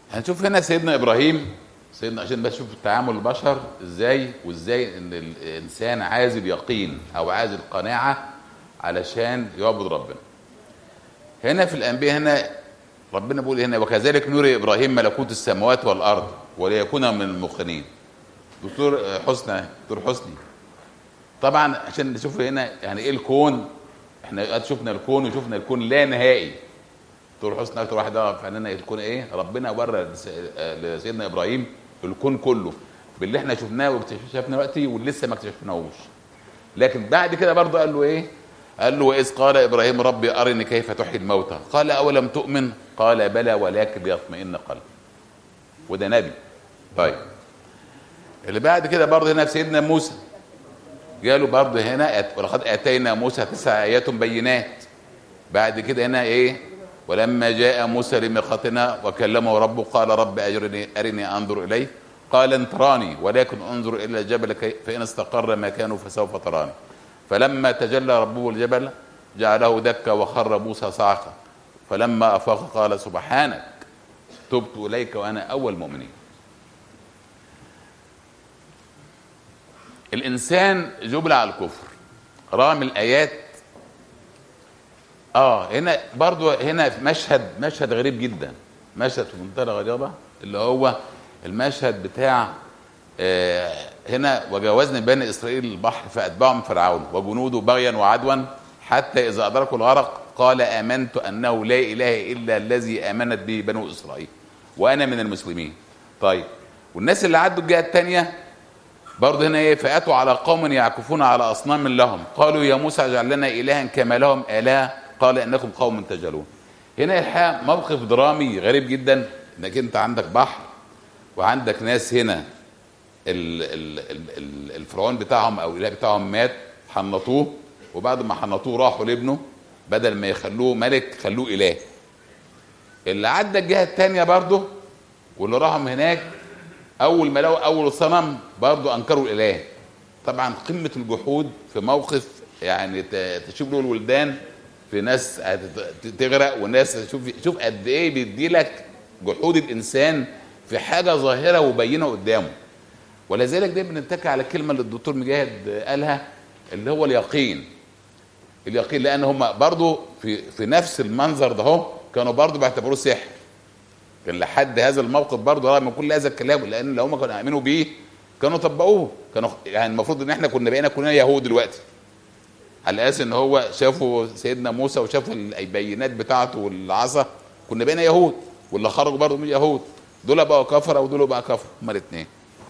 هنشوف هنا سيدنا ابراهيم سيدنا عشان بس نشوف تعامل البشر ازاي وازاي ان الانسان عايز اليقين او عايز القناعه علشان يعبد ربنا هنا في الانبياء هنا ربنا بيقول هنا وكذلك نري ابراهيم ملكوت السماوات والارض وليكون من الموقنين دكتور حسنى دكتور حسني طبعا عشان نشوف هنا يعني ايه الكون احنا شفنا الكون وشفنا الكون لا نهائي دكتور حسني اكتر واحد يعرف عننا الكون ايه ربنا ورى لسيدنا ابراهيم الكون كله باللي احنا شفناه واكتشفناه دلوقتي واللي لسه ما اكتشفناهوش لكن بعد كده برضه قال له ايه قال له واذ قال ابراهيم ربي ارني كيف تحيي الموتى قال اولم تؤمن قال بلى ولكن ليطمئن قلبي وده نبي طيب اللي بعد كده برضه هنا في سيدنا موسى قالوا برضه هنا ولقد اتينا موسى تسع ايات بينات بعد كده هنا ايه ولما جاء موسى لميقاتنا وكلمه ربه قال رب اجرني ارني انظر اليه قال ان تراني ولكن انظر الى الجبل فان استقر مكانه فسوف تراني فلما تجلى ربه الجبل جعله دكا وخر موسى صعقا فلما افاق قال سبحانك تبت اليك وانا اول المؤمنين الانسان جبل على الكفر رغم الايات اه هنا برضو هنا في مشهد مشهد غريب جدا مشهد في منتهى الغرابه اللي هو المشهد بتاع آه هنا وجاوزنا بني اسرائيل البحر فاتبعهم فرعون وجنوده بغيا وعدوا حتى اذا ادركوا الغرق قال امنت انه لا اله الا الذي امنت به بنو اسرائيل وانا من المسلمين طيب والناس اللي عدوا الجهه الثانيه برضه هنا ايه فاتوا على قوم يعكفون على اصنام لهم قالوا يا موسى اجعل لنا الها كما لهم اله قال انكم قوم تجهلون هنا الحقيقه موقف درامي غريب جدا انك انت عندك بحر وعندك ناس هنا ال ال ال الفرعون بتاعهم او الاله بتاعهم مات حنطوه وبعد ما حنطوه راحوا لابنه بدل ما يخلوه ملك خلوه اله اللي عدى الجهه الثانيه برضه واللي راحوا هناك اول ما لقوا اول صنم برضه انكروا الاله طبعا قمه الجحود في موقف يعني تشوف له الولدان في ناس تغرق وناس شوف شوف قد ايه بيدي لك جحود الانسان في حاجه ظاهره وبينه قدامه ولذلك ده بنتكي على الكلمه اللي الدكتور مجاهد قالها اللي هو اليقين اليقين لان هم برضو في في نفس المنظر ده اهو كانوا برضو بيعتبروه سحر كان لحد هذا الموقف برضو رغم كل هذا الكلام لان لو هم كانوا امنوا بيه كانوا طبقوه كانوا يعني المفروض ان احنا كنا بقينا كلنا يهود دلوقتي على اساس ان هو شافوا سيدنا موسى وشافوا البينات بتاعته والعصا كنا بقينا يهود واللي خرجوا برضه من يهود دول بقوا كفره ودول بقى كفره هما الاثنين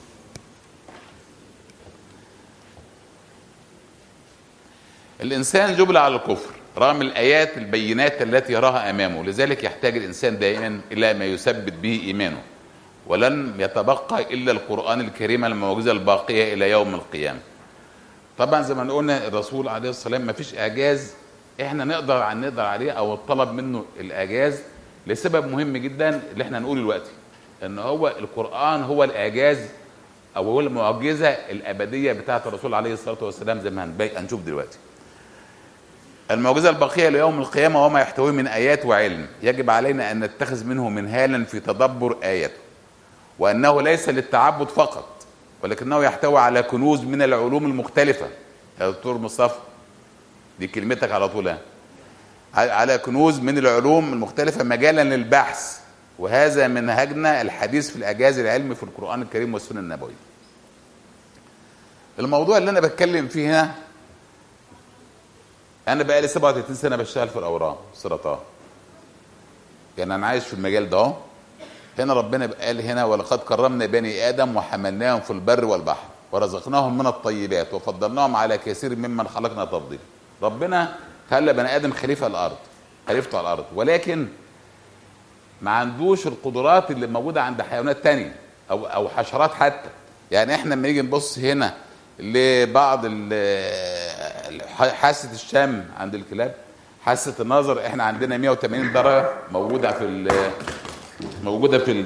الانسان جبل على الكفر رغم الايات البينات التي يراها امامه لذلك يحتاج الانسان دائما الى ما يثبت به ايمانه ولن يتبقى الا القران الكريم المعجزه الباقيه الى يوم القيامه طبعا زي ما قلنا الرسول عليه الصلاه والسلام ما فيش اعجاز احنا نقدر عن نقدر عليه او الطلب منه الاعجاز لسبب مهم جدا اللي احنا هنقوله دلوقتي ان هو القران هو الاعجاز او هو المعجزه الابديه بتاعه الرسول عليه الصلاه والسلام زي ما هنشوف دلوقتي المعجزه الباقيه ليوم القيامه وما يحتويه من ايات وعلم يجب علينا ان نتخذ منه منهالا في تدبر اياته وانه ليس للتعبد فقط ولكنه يحتوي على كنوز من العلوم المختلفة يا دكتور مصطفى دي كلمتك على طول على كنوز من العلوم المختلفة مجالا للبحث وهذا منهجنا الحديث في الإعجاز العلمي في القرآن الكريم والسنة النبوية الموضوع اللي أنا بتكلم فيه هنا أنا بقالي 37 سنة بشتغل في الأورام السرطان يعني أنا عايش في المجال ده هنا ربنا قال هنا ولقد كرمنا بني ادم وحملناهم في البر والبحر ورزقناهم من الطيبات وفضلناهم على كثير ممن خلقنا تفضيلا ربنا خلى بني ادم خليفه الارض خليفته على الارض ولكن ما عندوش القدرات اللي موجوده عند حيوانات تانية او او حشرات حتى يعني احنا لما نيجي نبص هنا لبعض حاسه الشم عند الكلاب حاسه النظر احنا عندنا 180 درجه موجوده في موجوده في ال...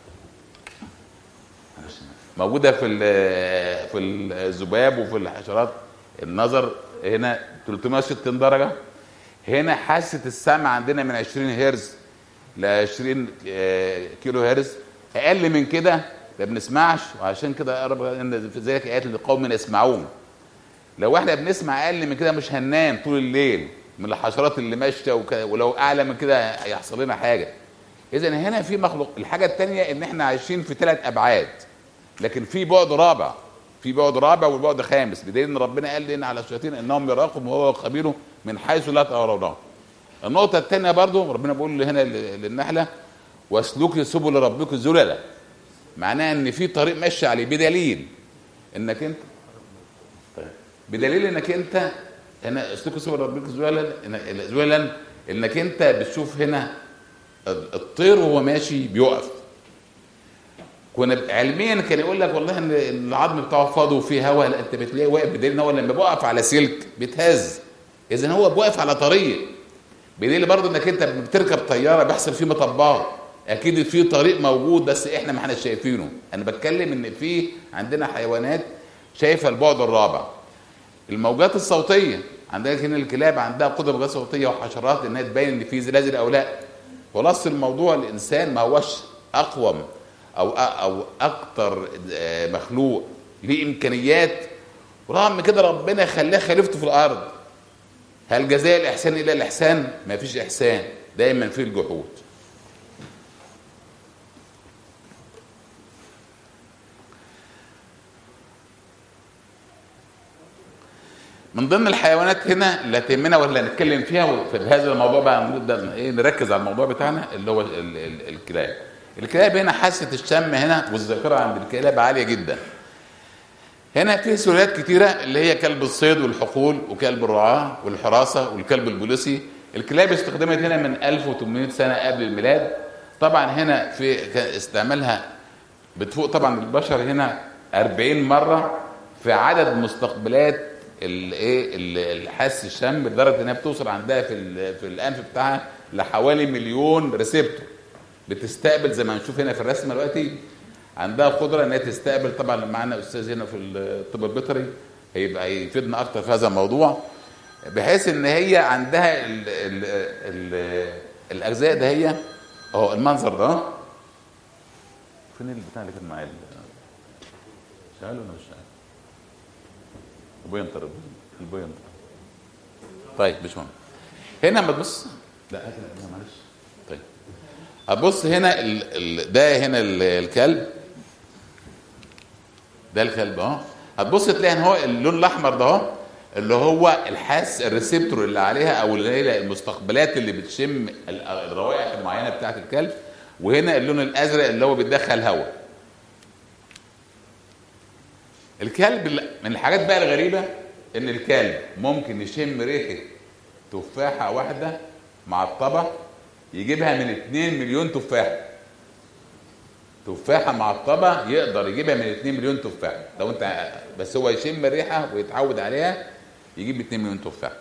موجوده في ال... في الذباب وفي الحشرات النظر هنا 360 درجه هنا حاسه السمع عندنا من 20 هرتز ل 20 آه، كيلو هرتز اقل من كده ما بنسمعش وعشان كده قرب ان في ذلك ايات لقوم يسمعون لو احنا بنسمع اقل من كده مش هننام طول الليل من الحشرات اللي ماشيه وك- ولو اعلى من كده هيحصل لنا حاجه اذا هنا في مخلوق الحاجه الثانيه ان احنا عايشين في ثلاث ابعاد لكن في بعد رابع في بعد رابع والبعد خامس بدليل ان ربنا قال لنا على الشياطين انهم يراكم وهو خبيره من حيث لا ترونه النقطه الثانيه برضو ربنا بيقول هنا لل- للنحله واسلكي سبل ربك ذللا معناها ان في طريق ماشي عليه بدليل انك انت طيب. بدليل انك انت هنا اسلكي سبل ربك ذللا إن- ذللا انك انت بتشوف هنا الطير وهو ماشي بيقف كنا علميا كان يقول لك والله ان العظم بتاعه فاضي وفيه هواء لا انت بتلاقيه واقف بدليل ان هو لما بيقف على سلك بيتهز اذا هو بيقف على طريق بدليل برضه انك انت بتركب طياره بيحصل فيه مطبات اكيد في طريق موجود بس احنا ما احنا شايفينه انا بتكلم ان في عندنا حيوانات شايفه البعد الرابع الموجات الصوتيه عندنا هنا الكلاب عندها قدره موجات صوتيه وحشرات انها تبين ان في زلازل او لا خلاص الموضوع الانسان ما هوش اقوم او او اكتر آه، مخلوق ليه امكانيات ورغم كده ربنا خلاه خليفته في الارض هل جزاء الاحسان الا الاحسان ما فيش احسان دايما في الجحود من ضمن الحيوانات هنا اللي تهمنا ولا نتكلم فيها في هذا الموضوع بقى نبدا ايه نركز على الموضوع بتاعنا اللي هو ال- ال- الكلاب. الكلاب هنا حاسه الشم هنا والذاكره عند الكلاب عاليه جدا. هنا في سلالات كتيره اللي هي كلب الصيد والحقول وكلب الرعاه والحراسه والكلب البوليسي. الكلاب استخدمت هنا من 1800 سنه قبل الميلاد. طبعا هنا في كان استعمالها بتفوق طبعا البشر هنا 40 مره في عدد مستقبلات الايه ال- الحس الشم لدرجه انها بتوصل عندها في ال- في الانف بتاعها لحوالي مليون ريسبتور بتستقبل زي ما هنشوف هنا في الرسمه دلوقتي عندها قدره انها تستقبل طبعا معانا استاذ هنا في الطب البيطري هيبقى يفيدنا اكتر في هذا الموضوع بحيث ان هي عندها ال ال ال الاجزاء ده هي اهو المنظر ده فين البتاع اللي كان معايا شغال ولا مش شغال؟ البوينتر البوينتر طيب مش مهم هنا لما تبص لا هات لا معلش طيب هتبص هنا ال... ال... ده هنا ال... الكلب ده الكلب اهو هتبص تلاقي ان هو اللون الاحمر ده اهو اللي هو الحاس الريسبتور اللي عليها او اللي هي المستقبلات اللي بتشم ال- الروائح المعينه بتاعت الكلب وهنا اللون الازرق اللي هو بيدخل هواء الكلب ال- من الحاجات بقى الغريبه ان الكلب ممكن يشم ريحه تفاحه واحده معطبه يجيبها من 2 مليون تفاحه تفاحه معطبه يقدر يجيبها من 2 مليون تفاحه لو انت بس هو يشم الريحه ويتعود عليها يجيب 2 مليون تفاحه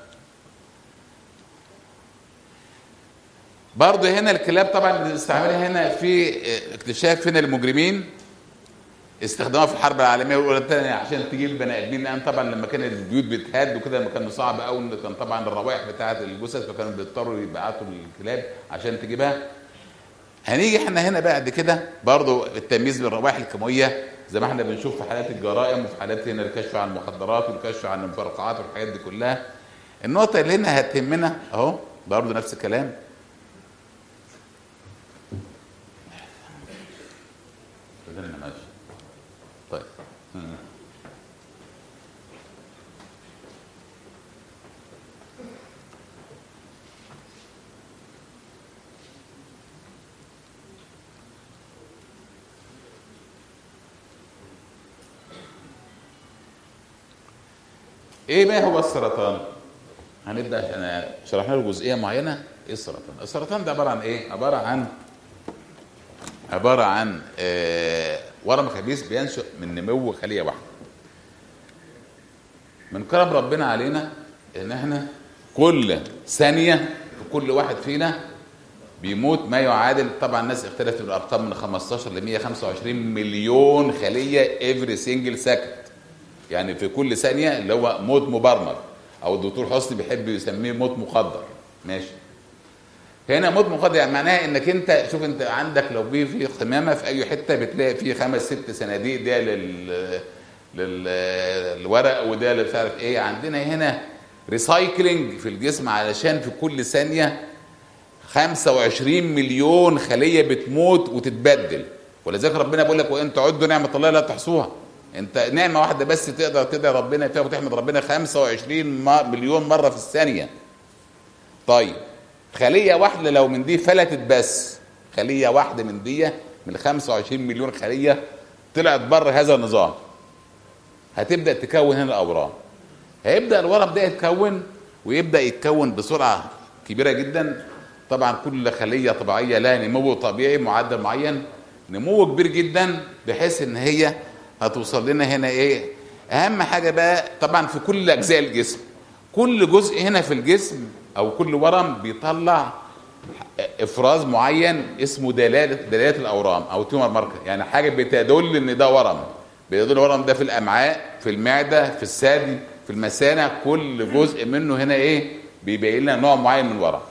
برضه هنا الكلاب طبعا بنستعملها هنا في اكتشاف هنا المجرمين استخدامها في الحرب العالميه الاولى والثانيه عشان تجيب بني ادمين لان طبعا لما كانت البيوت بتهد وكده لما كان صعب قوي ان كان طبعا الروائح بتاعه الجثث فكانوا بيضطروا يبعتوا الكلاب عشان تجيبها هنيجي احنا هنا بعد كده برضو التمييز بالروائح الكيماويه زي ما احنا بنشوف في حالات الجرائم وفي حالات هنا الكشف عن المخدرات والكشف عن المفرقعات والحاجات دي كلها النقطه اللي هنا هتهمنا اهو برضو نفس الكلام فضلنا ماشي طيب مم. ايه بقى هو السرطان هنبدا عشان شرحنا له جزئيه معينه ايه السرطان السرطان ده عباره عن ايه عباره عن عباره عن آه ورم خبيث بينشأ من نمو خليه واحده من كرم ربنا علينا ان احنا كل ثانيه في كل واحد فينا بيموت ما يعادل طبعا الناس اختلفت بالارقام من 15 ل 125 مليون خليه افري سنجل سكند يعني في كل ثانيه اللي هو موت مبرمج او الدكتور حسني بيحب يسميه موت مقدر ماشي هنا موت مقدر يعني معناها انك انت شوف انت عندك لو في في قمامه في اي حته بتلاقي فيه خمس ست صناديق ده لل للورق وده اللي مش عارف ايه عندنا هنا ريسايكلينج في الجسم علشان في كل ثانيه 25 مليون خليه بتموت وتتبدل ولذلك ربنا بيقول لك وان تعدوا نعمه الله لا تحصوها انت نعمه واحده بس تقدر تدعي ربنا فيها وتحمد ربنا 25 مليون مره في الثانيه طيب خليه واحده لو من دي فلتت بس خليه واحده من دي من 25 مليون خليه طلعت بره هذا النظام هتبدا تكون هنا الاورام هيبدا الورم ده يتكون ويبدا يتكون بسرعه كبيره جدا طبعا كل خليه طبيعيه لها نمو طبيعي معدل معين نمو كبير جدا بحيث ان هي هتوصل لنا هنا ايه اهم حاجه بقى طبعا في كل اجزاء الجسم كل جزء هنا في الجسم او كل ورم بيطلع افراز معين اسمه دلاله دلاله الاورام او تيومر ماركر يعني حاجه بتدل ان ده ورم بيدل الورم ده في الامعاء في المعده في الثدي في المثانه كل جزء منه هنا ايه بيبين لنا نوع معين من الورم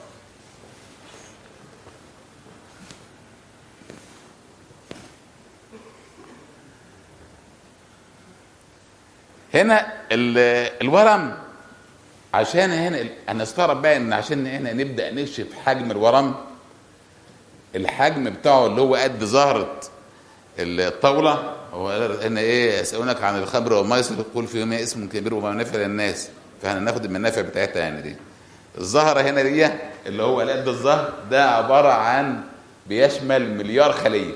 هنا الورم عشان هنا انا استغرب بقى ان عشان هنا نبدا نكشف حجم الورم الحجم بتاعه اللي هو قد زهره الطاوله هو هنا ايه يسالونك عن الخمر والميسر قل فيهما اسم كبير ومنافع للناس فاحنا ناخد المنافع بتاعتها يعني دي الزهره هنا دي اللي هو قد الزهر ده عباره عن بيشمل مليار خليه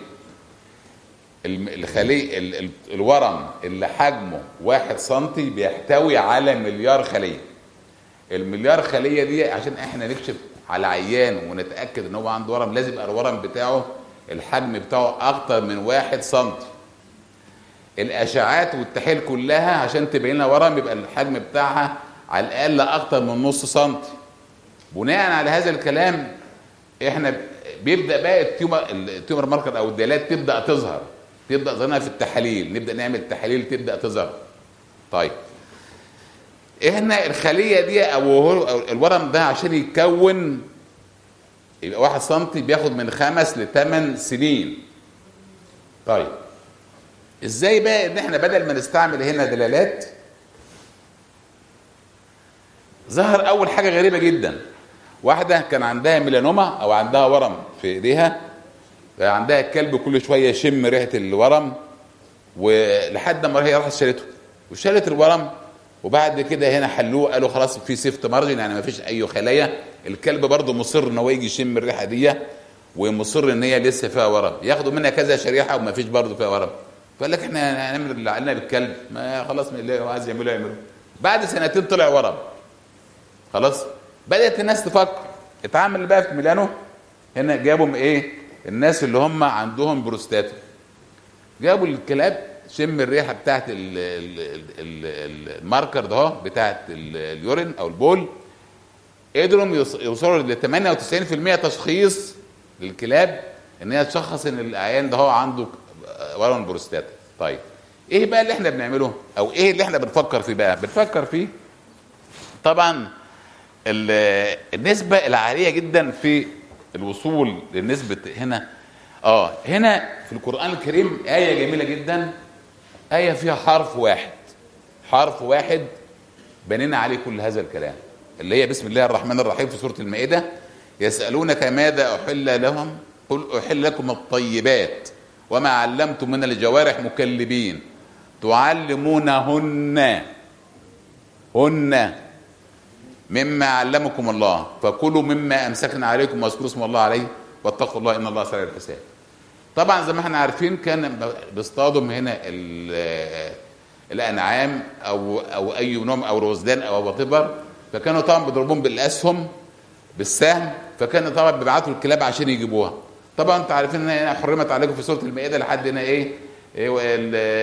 الخلية الورم اللي حجمه واحد سنتي بيحتوي على مليار خلية المليار خلية دي عشان احنا نكشف على عيان ونتأكد ان هو عنده ورم لازم يبقى الورم بتاعه الحجم بتاعه اكتر من واحد سنتي الاشعاعات والتحاليل كلها عشان تبين لنا ورم يبقى الحجم بتاعها على الاقل اكتر من نص سنتي بناء على هذا الكلام احنا بيبدا بقى التيومر التيومر ماركر او الدلالات تبدا تظهر تبدا ظهرنا في التحاليل نبدا نعمل تحاليل تبدا تظهر طيب احنا الخليه دي او الورم ده عشان يتكون يبقى واحد سنتي بياخد من خمس لثمان سنين طيب ازاي بقى ان احنا بدل ما نستعمل هنا دلالات ظهر اول حاجه غريبه جدا واحده كان عندها ميلانوما او عندها ورم في ايديها عندها الكلب كل شويه يشم ريحه الورم ولحد ما هي راحت شالته وشالت الورم وبعد كده هنا حلوه قالوا خلاص في سيفت مارجن يعني ما فيش اي خلايا الكلب برضه مصر ان هو يجي يشم الريحه دي ومصر ان هي لسه فيها ورم ياخدوا منها كذا شريحه وما فيش برضه فيها ورم فقال لك احنا هنعمل اللي علينا بالكلب ما خلاص من اللي هو عايز يعمله يعمله بعد سنتين طلع ورم خلاص بدات الناس تفكر اتعامل بقى في ميلانو هنا جابوا ايه الناس اللي هم عندهم بروستاتا جابوا الكلاب شم الريحه بتاعت ال ال ال الماركر ده بتاعت اليورين او البول قدروا يوصلوا ل 98% تشخيص للكلاب ان هي تشخص ان العيان ده هو عنده ورم بروستاتا طيب ايه بقى اللي احنا بنعمله او ايه اللي احنا بنفكر فيه بقى بنفكر فيه طبعا النسبه العاليه جدا في الوصول للنسبة هنا اه هنا في القرآن الكريم آية جميلة جدا آية فيها حرف واحد حرف واحد بنينا عليه كل هذا الكلام اللي هي بسم الله الرحمن الرحيم في سورة المائدة يسألونك ماذا أحل لهم قل أحل لكم الطيبات وما علمتم من الجوارح مكلبين تعلمونهن هن مما علمكم الله فكلوا مما امسكنا عليكم واذكروا اسم الله عليه واتقوا الله ان الله سريع الحساب طبعا زي ما احنا عارفين كان بيصطادوا هنا الانعام او او اي نوع او روزدان او وطبر فكانوا طبعا بيضربوهم بالاسهم بالسهم فكانوا طبعا بيبعتوا الكلاب عشان يجيبوها طبعا انتوا عارفين ان هي حرمت عليكم في سوره المائده لحد هنا ايه, إيه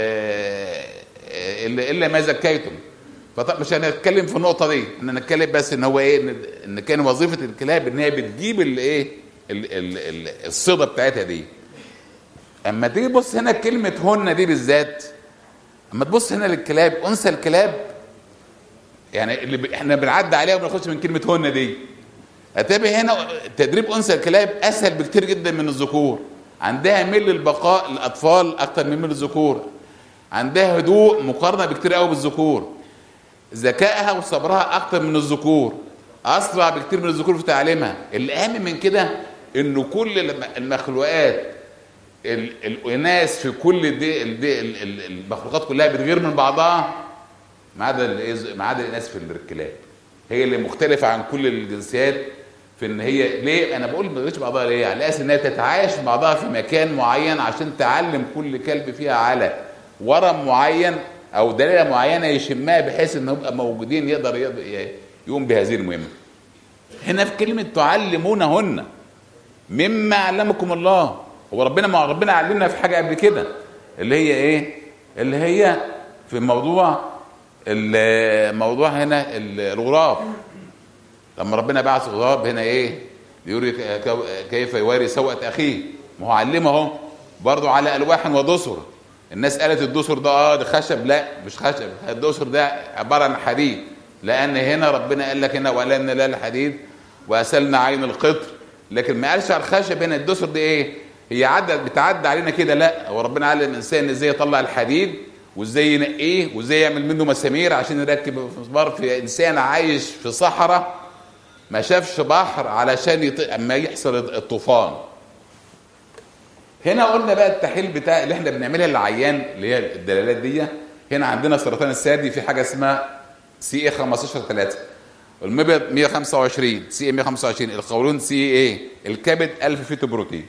الا ما زكيتم فطب مش هنتكلم في النقطه دي ان نتكلم بس ان هو ايه ان, إن كان وظيفه الكلاب ان هي بتجيب الايه الصيده بتاعتها دي اما تيجي تبص هنا كلمه هن دي بالذات اما تبص هنا للكلاب انثى الكلاب يعني اللي ب... احنا بنعدي عليها وبناخدش من كلمه هن دي اتابع هنا تدريب انثى الكلاب اسهل بكتير جدا من الذكور عندها ميل للبقاء الاطفال اكتر من ميل الذكور عندها هدوء مقارنه بكتير قوي بالذكور ذكائها وصبرها اكتر من الذكور اسرع بكتير من الذكور في تعليمها الاهم من كده انه كل الم- المخلوقات ال- الاناث في كل دي دي ال- ال- المخلوقات كلها بتغير من بعضها ما عدا ال- ما عدا الاناث في الكلاب هي اللي مختلفه عن كل الجنسيات في ان هي ليه انا بقول ما تغيرش بعضها ليه على اساس انها تتعايش مع بعضها في مكان معين عشان تعلم كل كلب فيها على ورم معين او دلاله معينه يشمها بحيث ان يبقى موجودين يقدر يقدر يقوم بهذه المهمه هنا في كلمه تعلمونهن مما علمكم الله هو ربنا ما ربنا علمنا في حاجه قبل كده اللي هي ايه اللي هي في موضوع الموضوع هنا الغراب لما ربنا بعث غراب هنا ايه يوري كيف يواري سوءة اخيه ما هو علمه اهو برضه على الواح ودسر الناس قالت الدسر ده اه ده خشب لا مش خشب الدسر ده عباره عن حديد لان هنا ربنا قال لك هنا ولنا لا الحديد واسلنا عين القطر لكن ما قالش على الخشب هنا الدسر دي ايه هي عدت بتعدى علينا كده لا هو ربنا علم الانسان ازاي يطلع الحديد وازاي ينقيه وازاي يعمل منه مسامير عشان يركب مسمار في انسان عايش في صحراء ما شافش بحر علشان يط... اما يحصل الطوفان هنا قلنا بقى التحليل بتاع اللي احنا بنعملها للعيان اللي هي الدلالات دي هنا عندنا سرطان الثدي في حاجه اسمها سي اي 15 3 المبيض 125 سي اي 125 القولون سي اي الكبد 1000 فيتو بروتين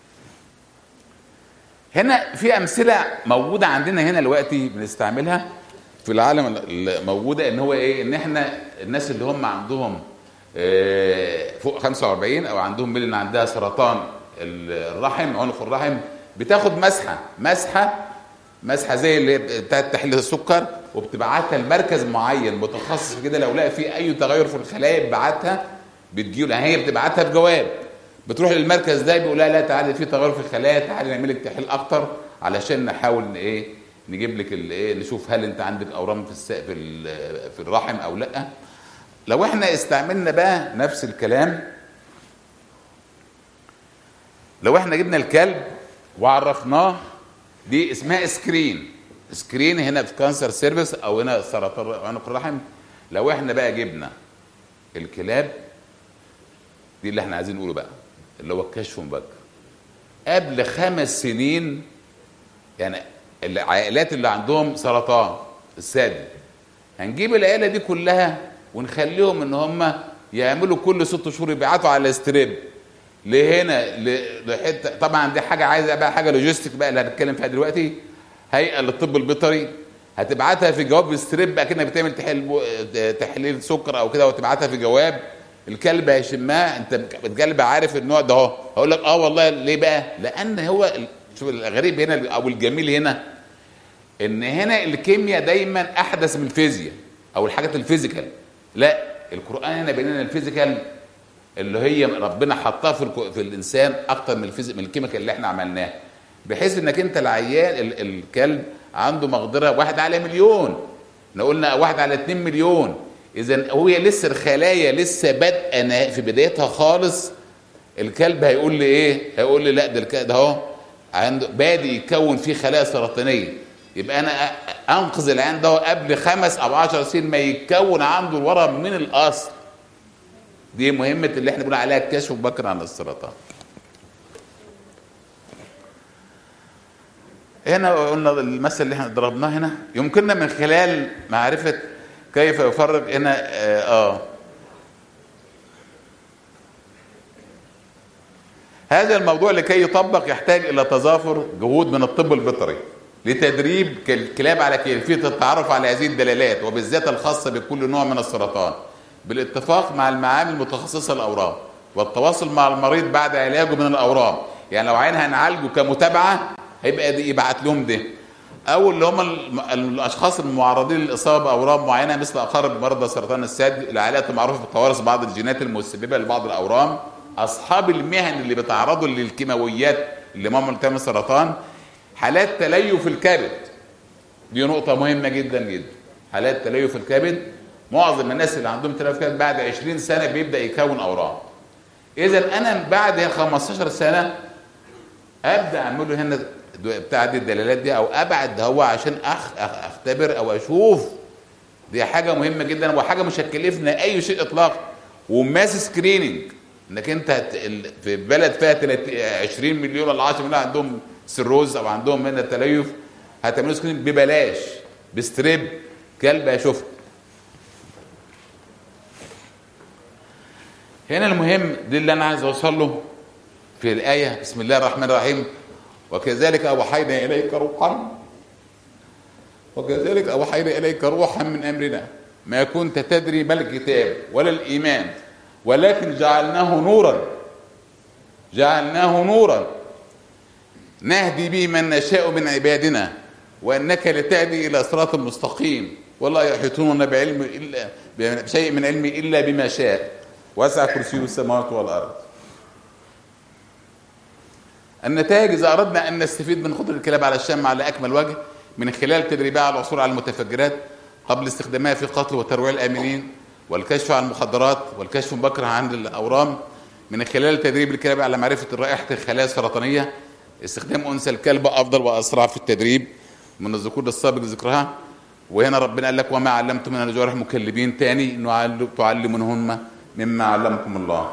هنا في امثله موجوده عندنا هنا دلوقتي بنستعملها في العالم الموجوده ان هو ايه ان احنا الناس اللي هم عندهم فوق 45 او عندهم ميل ان عندها سرطان الرحم عنق الرحم بتاخد مسحه مسحه مسحه زي اللي بتاعت تحليل السكر وبتبعتها لمركز معين متخصص في كده لو لقى في اي تغير في الخلايا بيبعتها بتجيله يعني هي بتبعتها بجواب بتروح للمركز ده بيقول لها لا تعالي في تغير في الخلايا تعالي نعمل لك تحليل اكتر علشان نحاول ايه نجيب لك الايه نشوف هل انت عندك اورام في الس... في في الرحم او لا لو احنا استعملنا بقى نفس الكلام لو احنا جبنا الكلب وعرفناه دي اسمها سكرين سكرين هنا في كانسر سيرفيس او هنا سرطان عنق الرحم لو احنا بقى جبنا الكلاب دي اللي احنا عايزين نقوله بقى اللي هو الكشف مبكر قبل خمس سنين يعني العائلات اللي عندهم سرطان الثدي هنجيب العيله دي كلها ونخليهم ان هم يعملوا كل ست شهور يبعتوا على ستريب لهنا لحته طبعا دي حاجه عايزه بقى حاجه لوجيستيك بقى اللي هنتكلم فيها دلوقتي هيئه للطب البيطري هتبعتها في جواب ستريب بقى كانك بتعمل تحليل تحليل سكر او كده وتبعتها في جواب الكلب هيشمها انت الكلب عارف النوع ده اهو هقول لك اه والله ليه بقى؟ لان هو شوف الغريب هنا او الجميل هنا ان هنا الكيمياء دايما احدث من الفيزياء او الحاجات الفيزيكال لا القران هنا بين لنا الفيزيكال اللي هي ربنا حطها في, في الانسان اكتر من الفيزيك من الكيميكال اللي احنا عملناها بحيث انك انت العيان الكلب عنده مقدره واحد على مليون احنا قلنا واحد على اتنين مليون اذا هو لسه الخلايا لسه بادئه في بدايتها خالص الكلب هيقول لي ايه هيقول لي لا ده الكلب ده اهو عنده بادئ يتكون فيه خلايا سرطانيه يبقى انا انقذ العيان ده قبل خمس او عشر سنين ما يتكون عنده الورم من الاصل دي مهمة اللي احنا بنقول عليها الكشف مبكر عن السرطان هنا قلنا المثل اللي احنا ضربناه هنا يمكننا من خلال معرفة كيف يفرق هنا اه, آه هذا الموضوع لكي يطبق يحتاج الى تظافر جهود من الطب البيطري لتدريب الكلاب على كيفيه التعرف على هذه الدلالات وبالذات الخاصه بكل نوع من السرطان بالاتفاق مع المعامل المتخصصه الاورام والتواصل مع المريض بعد علاجه من الاورام يعني لو عين هنعالجه كمتابعه هيبقى دي يبعت لهم ده او اللي هم الاشخاص المعرضين للاصابه باورام معينه مثل اقارب مرضى سرطان الثدي العائلات المعروفه بتوارث بعض الجينات المسببه لبعض الاورام اصحاب المهن اللي بيتعرضوا للكيماويات اللي ممكن تعمل سرطان حالات تليف الكبد دي نقطه مهمه جدا جدا حالات تليف الكبد معظم الناس اللي عندهم تليف كبد بعد 20 سنه بيبدا يكون اورام اذا انا بعد ال 15 سنه ابدا اعمل له هنا بتاع دي الدلالات دي او ابعد هو عشان أخ أخ اختبر او اشوف دي حاجه مهمه جدا وحاجه مش هتكلفنا اي شيء اطلاقا وماس سكريننج انك انت هت- ال- في بلد فيها 30 20 مليون ولا 10 مليون عندهم سيروز او عندهم من التليف هتعملوا سكريننج ببلاش بستريب كلب هيشوفها هنا المهم دي اللي انا عايز اوصل له في الايه بسم الله الرحمن الرحيم وكذلك اوحينا اليك روحا وكذلك اوحينا اليك روحا من امرنا ما كنت تدري ما الكتاب ولا الايمان ولكن جعلناه نورا جعلناه نورا نهدي به من نشاء من عبادنا وانك لتهدي الى صراط مستقيم ولا يحيطون بعلم الا بشيء من علمه الا بما شاء وسع كرسيه السماوات والارض النتائج اذا اردنا ان نستفيد من خطر الكلاب على الشام على اكمل وجه من خلال تدريبها على العثور على المتفجرات قبل استخدامها في قتل وترويع الامنين والكشف عن المخدرات والكشف مبكر عن الاورام من خلال تدريب الكلاب على معرفه رائحه الخلايا السرطانيه استخدام انثى الكلب افضل واسرع في التدريب من الذكور السابق ذكرها وهنا ربنا قال لك وما علمتم من الجوارح مكلبين تاني انه تعلمونهن مما علمكم الله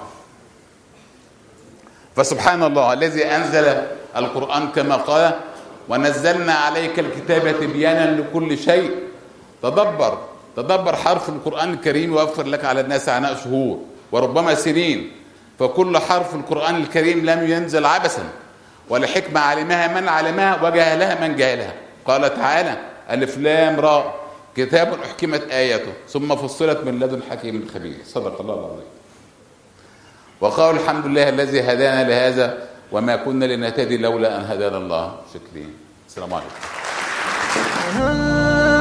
فسبحان الله الذي انزل القران كما قال ونزلنا عليك الكتاب تبيانا لكل شيء تدبر تدبر حرف القران الكريم يوفر لك على الناس عناء شهور وربما سنين فكل حرف القران الكريم لم ينزل عبثا ولحكمه علمها من علمها وجهلها من جهلها قال تعالى الف لام را كتاب احكمت اياته ثم فصلت من لدن حكيم خبير صدق الله العظيم وقالوا الحمد لله الذي هدانا لهذا وما كنا لنهتدي لولا ان هدانا الله شكرين السلام عليكم